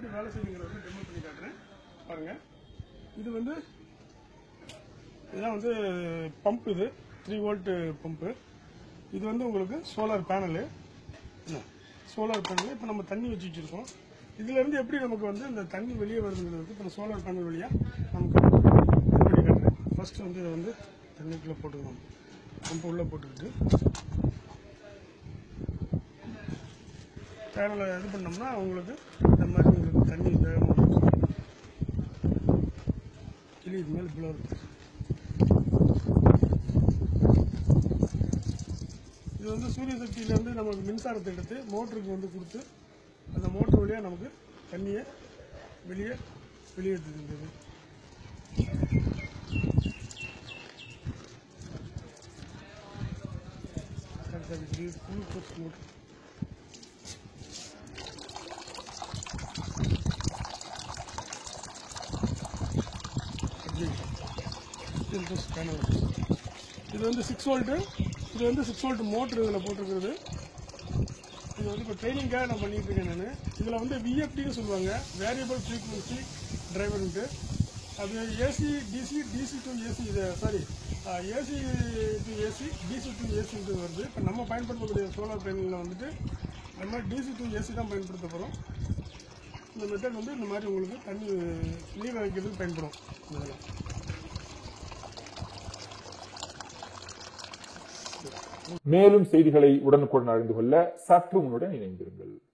எப்படி வேலை செய்யுங்கிறத வந்து டெமோ பண்ணி காட்டுறேன் பாருங்க இது வந்து இதுதான் வந்து பம்ப் இது த்ரீ வோல்ட் பம்பு இது வந்து உங்களுக்கு சோலார் பேனலு சோலார் பேனல் இப்போ நம்ம தண்ணி வச்சு வச்சிருக்கோம் இதுல இருந்து எப்படி நமக்கு வந்து இந்த தண்ணி வெளியே வருதுங்கிறது இப்போ சோலார் பேனல் வழியா நமக்கு இது பண்ணி காட்டுறேன் ஃபர்ஸ்ட் வந்து இதை வந்து தண்ணிக்குள்ள போட்டுக்கணும் பம்பு உள்ள போட்டுக்கிட்டு பேனலை இது பண்ணோம்னா உங்களுக்கு இந்த மாதிரி உங்களுக்கு தண்ணி வேகமாக வரும். கிளி இது மேலே பிளோ இருக்கு இது வந்து சூரிய சக்தியிலேருந்து நமக்கு மின்சாரத்தை எடுத்து மோட்டருக்கு வந்து கொடுத்து அந்த மோட்டர் வழியாக நமக்கு தண்ணியை வெளியே வெளியேற்றுகின்றது குளுக்கோஸ் மோட்டர் குளுக்கோஸ் பேனல் இது வந்து சிக்ஸ் வோல்ட்டு இது வந்து சிக்ஸ் வோல்ட் மோட்டர் இதில் போட்டிருக்கிறது இது வந்து இப்போ ட்ரைனிங்காக நான் பண்ணிட்டு இருக்கேன் நான் இதில் வந்து விஎஃப்டின்னு சொல்லுவாங்க வேரியபிள் ஃப்ரீக்வன்சி டிரைவர்ன்ட்டு அது AC DC DC to AC இது sorry AC to AC DC to ஏசின்ட்டு வருது இப்போ நம்ம பயன்படுத்தக்கூடிய சோலார் பேனலில் வந்துட்டு நம்ம டிசி டு ஏசி தான் பயன்படுத்த போகிறோம் இந்த மெத்தட் வந்து இந்த மாதிரி உங்களுக்கு தண்ணி நீர் வைக்கிறதுக்கு பயன்படும் இதெல்லாம் மேலும் செய்திகளை உடனுக்குடன் அறிந்து கொள்ள சற்று முன்னுடன் இணைந்திருங்கள்